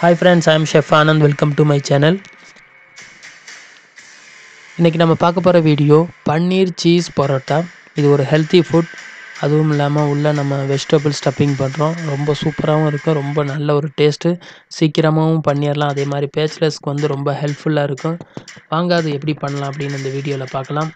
hi friends I'm chef Anand welcome to my channel இன்றைக்கி நம்ம பார்க்க போகிற வீடியோ பன்னீர் சீஸ் பரோட்டா இது ஒரு ஹெல்த்தி ஃபுட் அதுவும் இல்லாமல் உள்ள நம்ம வெஜிடபிள் ஸ்டப்பிங் பண்ணுறோம் ரொம்ப சூப்பராகவும் இருக்கும் ரொம்ப நல்ல ஒரு டேஸ்ட்டு சீக்கிரமாகவும் பண்ணிடலாம் அதே மாதிரி பேச்சுலர்ஸ்க்கு வந்து ரொம்ப ஹெல்ப்ஃபுல்லாக இருக்கும் வாங்க அது எப்படி பண்ணலாம் அப்படின்னு இந்த வீடியோவில் பார்க்கலாம்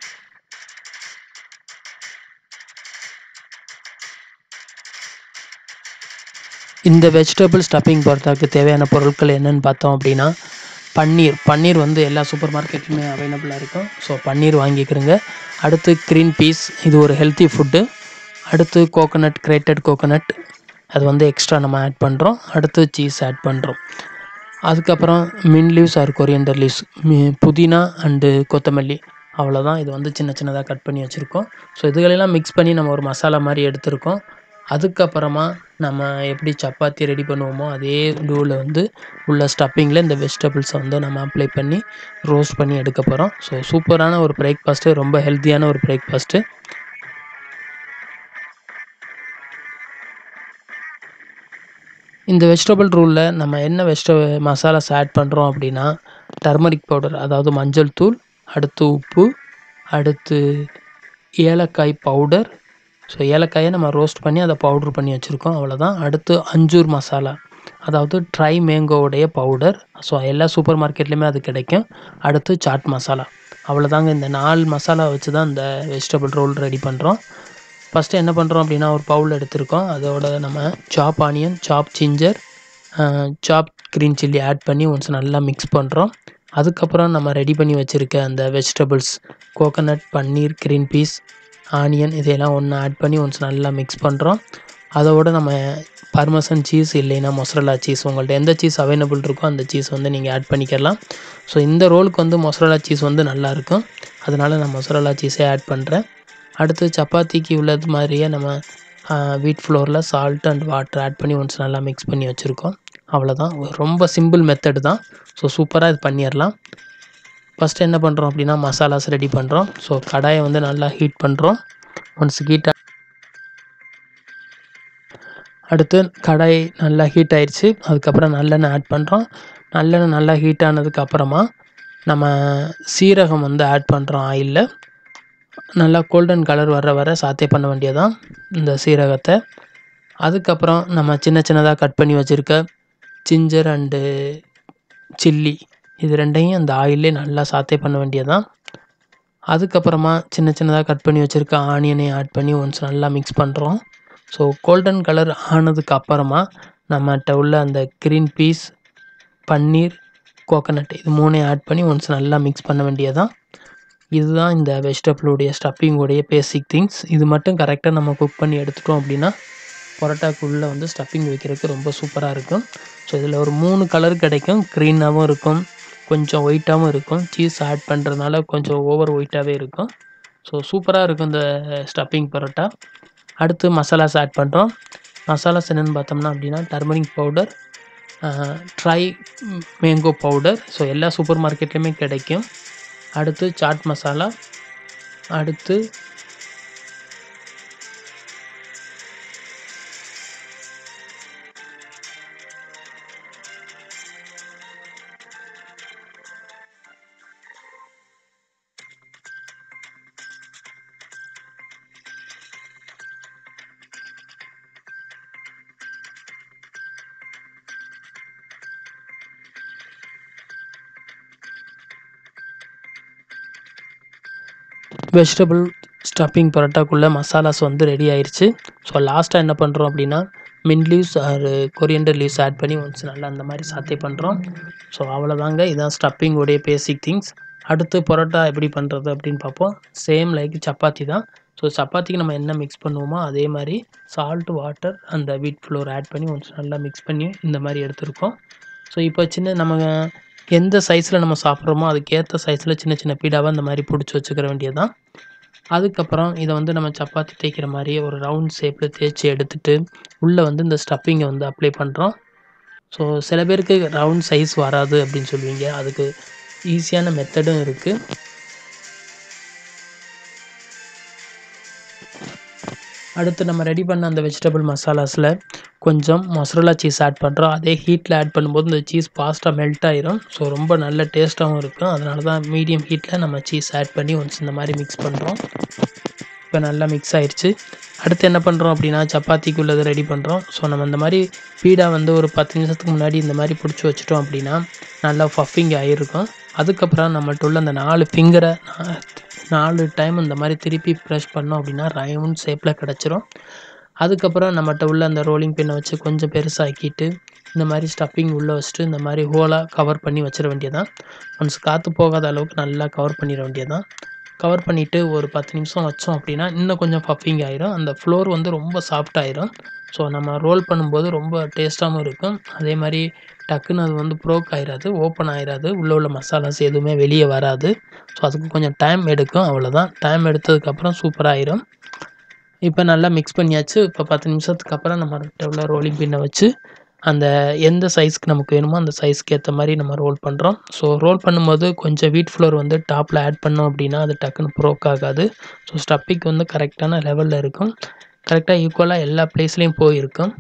இந்த வெஜிடபிள் ஸ்டப்பிங் போகிறதுக்கு தேவையான பொருட்கள் என்னென்னு பார்த்தோம் அப்படின்னா பன்னீர் பன்னீர் வந்து எல்லா சூப்பர் மார்க்கெட்லையுமே அவைலபிளாக இருக்கும் ஸோ பன்னீர் வாங்கிக்கிறோங்க அடுத்து க்ரீன் பீஸ் இது ஒரு ஹெல்த்தி ஃபுட்டு அடுத்து கோகோனட் கிரேட்டட் கோகோனட் அது வந்து எக்ஸ்ட்ரா நம்ம ஆட் பண்ணுறோம் அடுத்து சீஸ் ஆட் பண்ணுறோம் அதுக்கப்புறம் mint leaves or coriander leaves புதினா அண்டு கொத்தமல்லி அவ்வளோதான் இது வந்து சின்ன சின்னதாக கட் பண்ணி வச்சுருக்கோம் ஸோ இதுகளெல்லாம் மிக்ஸ் பண்ணி நம்ம ஒரு மசாலா மாதிரி எடுத்திருக்கோம் அதுக்கப்புறமா நம்ம எப்படி சப்பாத்தி ரெடி பண்ணுவோமோ அதே டூவில் வந்து உள்ள ஸ்டப்பிங்கில் இந்த வெஜிடபிள்ஸை வந்து நம்ம அப்ளை பண்ணி ரோஸ்ட் பண்ணி எடுக்க போகிறோம் ஸோ சூப்பரான ஒரு பிரேக்ஃபாஸ்ட்டு ரொம்ப ஹெல்த்தியான ஒரு பிரேக்ஃபாஸ்ட்டு இந்த வெஜிடபிள் ரூலில் நம்ம என்ன வெஜிட மசாலாஸ் ஆட் பண்ணுறோம் அப்படின்னா டர்மரிக் பவுடர் அதாவது மஞ்சள் தூள் அடுத்து உப்பு அடுத்து ஏலக்காய் பவுடர் ஸோ ஏலக்காயை நம்ம ரோஸ்ட் பண்ணி அதை பவுட்ரு பண்ணி வச்சுருக்கோம் அவ்வளோதான் அடுத்து அஞ்சூர் மசாலா அதாவது ட்ரை மேங்கோவுடைய பவுடர் ஸோ எல்லா சூப்பர் மார்க்கெட்லேயுமே அது கிடைக்கும் அடுத்து சாட் மசாலா அவ்வளோதாங்க இந்த நாலு மசாலா வச்சு தான் இந்த வெஜிடபிள் ரோல் ரெடி பண்ணுறோம் ஃபஸ்ட்டு என்ன பண்ணுறோம் அப்படின்னா ஒரு பவுல் எடுத்திருக்கோம் அதோட நம்ம சாப் onion chop ginger chop green chilli add பண்ணி ஒன்ஸ் நல்லா மிக்ஸ் பண்ணுறோம் அதுக்கப்புறம் நம்ம ரெடி பண்ணி வச்சுருக்க அந்த vegetables coconut paneer green peas onion இதையெல்லாம் ஒன்று ஆட் பண்ணி ஒன்ஸ் நல்லா மிக்ஸ் பண்ணுறோம் அதோட நம்ம பர்மசன் சீஸ் இல்லைன்னா மொசரலா சீஸ் உங்கள்ட்ட எந்த சீஸ் அவைலபிள் இருக்கோ அந்த சீஸ் வந்து நீங்கள் ஆட் பண்ணிக்கலாம் ஸோ இந்த ரோலுக்கு வந்து மொசரலா சீஸ் வந்து நல்லாயிருக்கும் அதனால் நான் மொசரலா சீஸே ஆட் பண்ணுறேன் அடுத்து சப்பாத்திக்கு உள்ளது மாதிரியே நம்ம வீட் ஃப்ளோரில் சால்ட் அண்ட் வாட்டர் ஆட் பண்ணி ஒன்ஸ் நல்லா மிக்ஸ் பண்ணி வச்சுருக்கோம் அவ்வளோதான் ரொம்ப சிம்பிள் மெத்தடு தான் ஸோ சூப்பராக இது பண்ணிடலாம் ஃபஸ்ட்டு என்ன பண்ணுறோம் அப்படின்னா மசாலாஸ் ரெடி பண்ணுறோம் ஸோ கடாயை வந்து நல்லா ஹீட் பண்ணுறோம் ஒன்ஸ் ஹீட் அடுத்து கடாய் நல்லா ஹீட் ஆயிடுச்சு அதுக்கப்புறம் நல்லெண்ணெய் ஆட் பண்ணுறோம் நல்லெண்ணெய் நல்லா ஹீட் ஆனதுக்கப்புறமா நம்ம சீரகம் வந்து ஆட் பண்ணுறோம் ஆயிலில் நல்லா கோல்டன் கலர் வர வர சாத்தே பண்ண வேண்டியதான் இந்த சீரகத்தை அதுக்கப்புறம் நம்ம சின்ன சின்னதாக கட் பண்ணி வச்சுருக்க ஜிஞ்சர் அண்டு சில்லி இது ரெண்டையும் அந்த ஆயிலே நல்லா சாத்தே பண்ண வேண்டியதான் அதுக்கப்புறமா சின்ன சின்னதாக கட் பண்ணி வச்சுருக்க ஆனியனையும் ஆட் பண்ணி ஒன்ஸ் நல்லா மிக்ஸ் பண்ணுறோம் ஸோ கோல்டன் கலர் ஆனதுக்கு அப்புறமா நம்மகிட்ட உள்ள அந்த க்ரீன் பீஸ் பன்னீர் கோகனட் இது மூணையும் ஆட் பண்ணி ஒன்ஸ் நல்லா மிக்ஸ் பண்ண வேண்டியதான் இதுதான் இந்த வெஜிடபிளுடைய ஸ்டப்பிங்குடைய பேசிக் திங்ஸ் இது மட்டும் கரெக்டாக நம்ம குக் பண்ணி எடுத்துட்டோம் அப்படின்னா பரோட்டாக்குள்ளே வந்து ஸ்டப்பிங் வைக்கிறதுக்கு ரொம்ப சூப்பராக இருக்கும் ஸோ இதில் ஒரு மூணு கலர் கிடைக்கும் க்ரீனாகவும் இருக்கும் கொஞ்சம் ஒயிட்டாகவும் இருக்கும் சீஸ் ஆட் பண்ணுறதுனால கொஞ்சம் ஓவர் ஒயிட்டாகவே இருக்கும் ஸோ சூப்பராக இருக்கும் இந்த ஸ்டப்பிங் பரோட்டா அடுத்து மசாலாஸ் ஆட் பண்ணுறோம் மசாலாஸ் என்னென்னு பார்த்தோம்னா அப்படின்னா turmeric powder dry mango powder so எல்லா சூப்பர் மார்க்கெட்லேயுமே கிடைக்கும் அடுத்து சாட் மசாலா அடுத்து வெஜிடபிள் ஸ்டப்பிங் பரோட்டாக்குள்ளே மசாலாஸ் வந்து ரெடி ஆயிடுச்சு ஸோ லாஸ்ட்டாக என்ன பண்ணுறோம் அப்படின்னா mint leaves or coriander leaves add பண்ணி ஒன்ஸ் நல்லா அந்த மாதிரி சாத்தே பண்ணுறோம் ஸோ அவ்வளோதாங்க இதான் ஸ்டப்பிங்கோடைய பேசிக் திங்ஸ் அடுத்து பரோட்டா எப்படி பண்ணுறது அப்படின்னு பார்ப்போம் சேம் லைக் சப்பாத்தி தான் ஸோ சப்பாத்திக்கு நம்ம என்ன மிக்ஸ் பண்ணுவோமோ அதே மாதிரி சால்ட் வாட்டர் அந்த வீட் ஃப்ளோர் ஆட் பண்ணி ஒன்ஸ் நல்லா மிக்ஸ் பண்ணி இந்த மாதிரி எடுத்துருக்கோம் ஸோ இப்போ சின்ன நம்ம எந்த சைஸில் நம்ம சாப்பிட்றோமோ அதுக்கேற்ற சைஸில் சின்ன சின்ன பீடாவாக இந்த மாதிரி பிடிச்சி வச்சுக்கிற வேண்டியதான் அதுக்கப்புறம் இதை வந்து நம்ம சப்பாத்தி தேய்க்கிற மாதிரியே ஒரு ரவுண்ட் ஷேப்பில் தேய்ச்சி எடுத்துகிட்டு உள்ளே வந்து இந்த ஸ்டப்பிங்கை வந்து அப்ளை பண்ணுறோம் ஸோ சில பேருக்கு ரவுண்ட் சைஸ் வராது அப்படின்னு சொல்லுவீங்க அதுக்கு ஈஸியான மெத்தடும் இருக்குது அடுத்து நம்ம ரெடி பண்ண அந்த வெஜிடபிள் மசாலாஸில் கொஞ்சம் மொசரலா சீஸ் ஆட் பண்ணுறோம் அதே ஹீட்டில் ஆட் பண்ணும்போது இந்த சீஸ் ஃபாஸ்ட்டாக மெல்ட் ஆயிரும் ஸோ ரொம்ப நல்ல டேஸ்ட்டாகவும் இருக்கும் அதனால தான் மீடியம் ஹீட்டில் நம்ம சீஸ் ஆட் பண்ணி ஒன்ஸ் இந்த மாதிரி மிக்ஸ் பண்ணுறோம் இப்போ நல்லா மிக்ஸ் ஆயிடுச்சு அடுத்து என்ன பண்ணுறோம் அப்படின்னா சப்பாத்திக்கு உள்ளதை ரெடி பண்ணுறோம் ஸோ நம்ம இந்த மாதிரி பீடா வந்து ஒரு பத்து நிமிஷத்துக்கு முன்னாடி இந்த மாதிரி பிடிச்சி வச்சுட்டோம் அப்படின்னா நல்லா ஃபஃபிங் ஆகிருக்கும் அதுக்கப்புறம் நம்மள்ட்ட உள்ள அந்த நாலு ஃபிங்கரை நாலு டைம் இந்த மாதிரி திருப்பி ப்ரெஷ் பண்ணோம் அப்படின்னா ரவுண்ட் ஷேப்பில் கிடச்சிரும் அதுக்கப்புறம் நம்மகிட்ட உள்ள அந்த ரோலிங் பின்னை வச்சு கொஞ்சம் பெருசாக்கிட்டு இந்த மாதிரி ஸ்டஃபிங் உள்ளே வச்சுட்டு இந்த மாதிரி ஹோலாக கவர் பண்ணி வச்சிட வேண்டியதான் ஒன்ஸ் காற்று போகாத அளவுக்கு நல்லா கவர் பண்ணிட வேண்டியதான் கவர் பண்ணிவிட்டு ஒரு பத்து நிமிஷம் வச்சோம் அப்படின்னா இன்னும் கொஞ்சம் பஃபிங் ஆயிரும் அந்த ஃப்ளோர் வந்து ரொம்ப சாஃப்ட் ஆயிரும் ஸோ நம்ம ரோல் பண்ணும்போது ரொம்ப டேஸ்ட்டாகவும் இருக்கும் அதே மாதிரி டக்குன்னு அது வந்து ப்ரோக் ஆயிராது ஓப்பன் ஆயிராது உள்ளே உள்ள மசாலாஸ் எதுவுமே வெளியே வராது ஸோ அதுக்கு கொஞ்சம் டைம் எடுக்கும் அவ்வளோதான் டைம் எடுத்ததுக்கப்புறம் சூப்பராக ஆயிரும் இப்போ நல்லா மிக்ஸ் பண்ணியாச்சு இப்போ பத்து நிமிஷத்துக்கு அப்புறம் நம்ம உள்ள ரோலிங் பின்னை வச்சு அந்த எந்த சைஸ்க்கு நமக்கு வேணுமோ அந்த சைஸ்க்கு ஏற்ற மாதிரி நம்ம ரோல் பண்ணுறோம் ஸோ ரோல் பண்ணும்போது கொஞ்சம் வீட் ஃப்ளோர் வந்து டாப்பில் ஆட் பண்ணோம் அப்படின்னா அது டக்குன்னு ப்ரோக் ஆகாது ஸோ ஸ்டப்பிங் வந்து கரெக்டான லெவலில் இருக்கும் கரெக்டாக ஈக்குவலாக எல்லா பிளேஸ்லேயும் போயிருக்கும்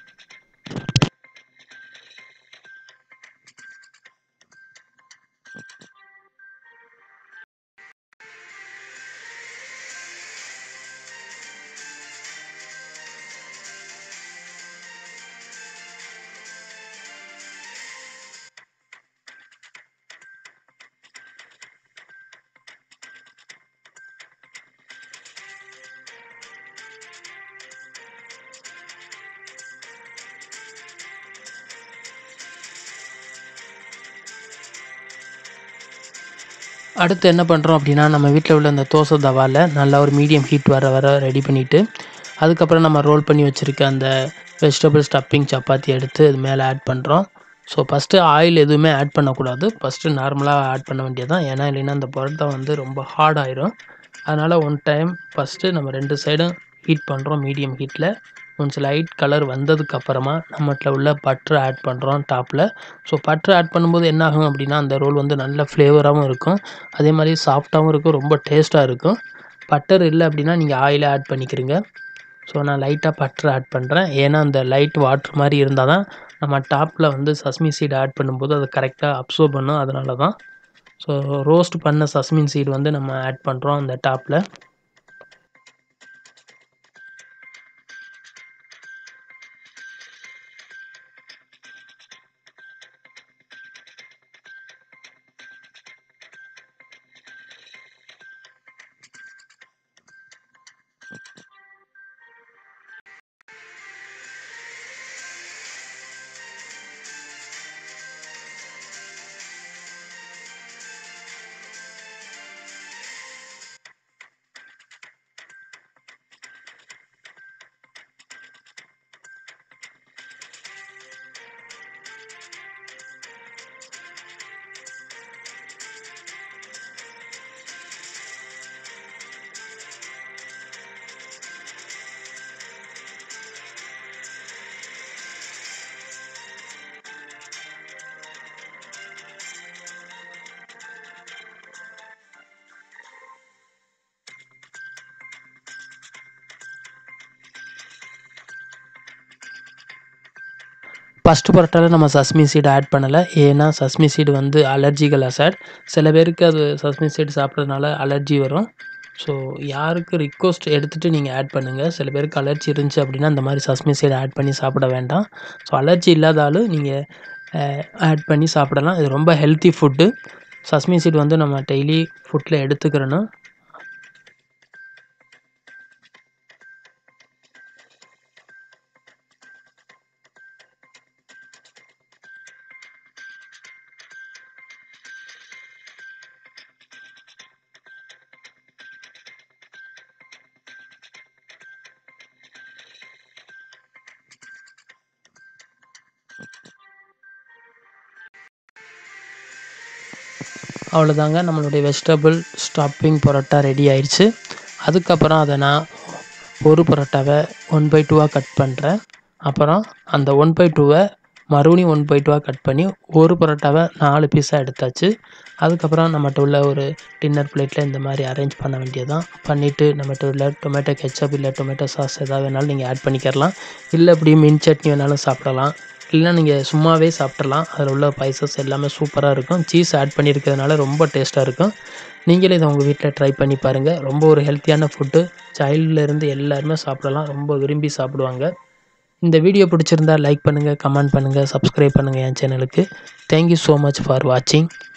அடுத்து என்ன பண்ணுறோம் அப்படின்னா நம்ம வீட்டில் உள்ள அந்த தோசை தவாவில் நல்லா ஒரு மீடியம் ஹீட் வர வர ரெடி பண்ணிவிட்டு அதுக்கப்புறம் நம்ம ரோல் பண்ணி வச்சுருக்க அந்த வெஜிடபிள் ஸ்டப்பிங் சப்பாத்தி எடுத்து அது மேலே ஆட் பண்ணுறோம் ஸோ ஃபஸ்ட்டு ஆயில் எதுவுமே ஆட் பண்ணக்கூடாது ஃபஸ்ட்டு நார்மலாக ஆட் பண்ண வேண்டியதான் ஏன்னா இல்லைன்னா அந்த பரோட்டா வந்து ரொம்ப ஹார்ட் ஆயிரும் அதனால் ஒன் டைம் ஃபஸ்ட்டு நம்ம ரெண்டு சைடும் ஹீட் பண்ணுறோம் மீடியம் ஹீட்டில் கொஞ்சம் லைட் கலர் வந்ததுக்கு அப்புறமா நம்மகிட்ட உள்ள பட்டர் ஆட் பண்ணுறோம் டாப்பில் ஸோ பட்டர் ஆட் பண்ணும்போது என்ன ஆகும் அப்படின்னா அந்த ரோல் வந்து நல்ல ஃப்ளேவராகவும் இருக்கும் அதே மாதிரி சாஃப்டாகவும் இருக்கும் ரொம்ப டேஸ்ட்டாக இருக்கும் பட்டர் இல்லை அப்படின்னா நீங்கள் ஆயிலை ஆட் பண்ணிக்கிறீங்க ஸோ நான் லைட்டாக பட்டர் ஆட் பண்ணுறேன் ஏன்னா அந்த லைட் வாட்டர் மாதிரி இருந்தால் தான் நம்ம டாப்பில் வந்து சஸ்மி சீடு ஆட் பண்ணும்போது அது கரெக்டாக அப்சர்வ் பண்ணும் அதனால தான் ஸோ ரோஸ்ட் பண்ண சஸ்மின் சீடு வந்து நம்ம ஆட் பண்ணுறோம் அந்த டாப்பில் ஃபஸ்ட்டு பரோட்டாவில் நம்ம சஸ்மி சீடு ஆட் பண்ணலை ஏன்னா சஸ்மி சீடு வந்து அலர்ஜிக்கல் அசாட் சில பேருக்கு அது சஸ்மி சீடு சாப்பிட்றதுனால அலர்ஜி வரும் ஸோ யாருக்கு ரிக்வஸ்ட் எடுத்துகிட்டு நீங்கள் ஆட் பண்ணுங்கள் சில பேருக்கு அலர்ஜி இருந்துச்சு அப்படின்னா இந்த மாதிரி சஸ்மி சீடு ஆட் பண்ணி சாப்பிட வேண்டாம் ஸோ அலர்ஜி இல்லாதாலும் நீங்கள் ஆட் பண்ணி சாப்பிடலாம் இது ரொம்ப ஹெல்த்தி ஃபுட்டு சஸ்மி சீடு வந்து நம்ம டெய்லி ஃபுட்டில் எடுத்துக்கிறணும் அவ்வளோதாங்க நம்மளுடைய வெஜிடபிள் ஸ்டப்பிங் பரோட்டா ரெடி ஆயிடுச்சு அதுக்கப்புறம் அதை நான் ஒரு பரோட்டாவை ஒன் பை டூவாக கட் பண்ணுறேன் அப்புறம் அந்த ஒன் பை டூவை மறுபடியும் ஒன் பை டூவாக கட் பண்ணி ஒரு பரோட்டாவை நாலு பீஸாக எடுத்தாச்சு அதுக்கப்புறம் நம்மகிட்ட உள்ள ஒரு டின்னர் பிளேட்டில் இந்த மாதிரி அரேஞ்ச் பண்ண வேண்டியதான் பண்ணிவிட்டு நம்மகிட்ட உள்ள டொமேட்டோ கெச்சப் இல்லை டொமேட்டோ சாஸ் எதாவது வேணாலும் நீங்கள் ஆட் பண்ணிக்கிறலாம் இல்லை அப்படி மின் சட்னி வேணாலும் சாப்பிடலாம் இல்லைனா நீங்கள் சும்மாவே சாப்பிட்றலாம் அதில் உள்ள ஸ்பைசஸ் எல்லாமே சூப்பராக இருக்கும் சீஸ் ஆட் பண்ணியிருக்கிறதுனால ரொம்ப டேஸ்ட்டாக இருக்கும் நீங்களே இதை உங்கள் வீட்டில் ட்ரை பண்ணி பாருங்கள் ரொம்ப ஒரு ஹெல்த்தியான ஃபுட்டு சைல்ட்லேருந்து எல்லாருமே சாப்பிடலாம் ரொம்ப விரும்பி சாப்பிடுவாங்க இந்த வீடியோ பிடிச்சிருந்தா லைக் பண்ணுங்கள் கமெண்ட் பண்ணுங்கள் சப்ஸ்கிரைப் பண்ணுங்கள் என் சேனலுக்கு தேங்க்யூ ஸோ மச் ஃபார் வாட்சிங்